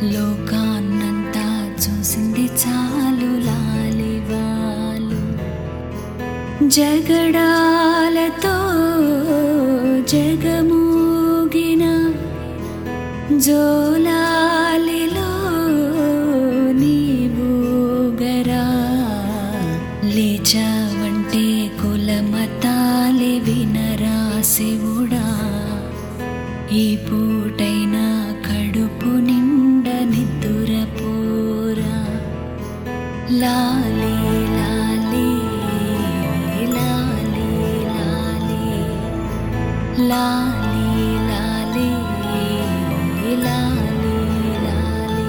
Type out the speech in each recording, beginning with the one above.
లోకాన్నంతా చూసింది చాలు లాలివాలు జగడాలతో జగమూగిన జోలాలిలో నీవూగరా లేచావంటే కులమతాలి వినరా శివుడా ఈ పూటైనా కడుపు నిండ నిద్దురపోరా లాలీ లాలీ లాలీ లాలీ లాలీ లాలీ లాలీ లాలీ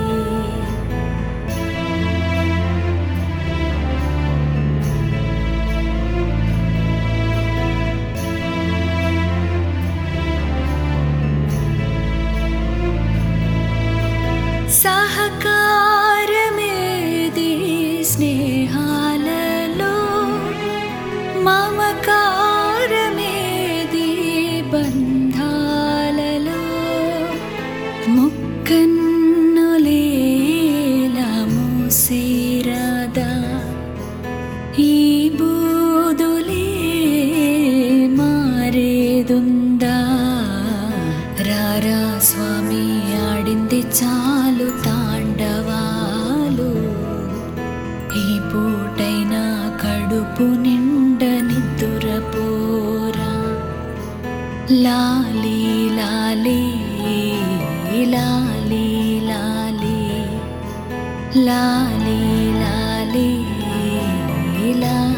సహకారమేది స్నేహాలలో మమకారమేది బంధాలలో ముక్కన్నులేలా మూసేరాదా ఈ బూదులే మారేదుందా రారా స్వామి ఆడింది చాలు తాండవాలు ఈ పూటైనా కడుపు నిండ నిద్దురపోరా లాలీ లాలీ లాలీ లాలీ లాలీ లాలీ లాలీ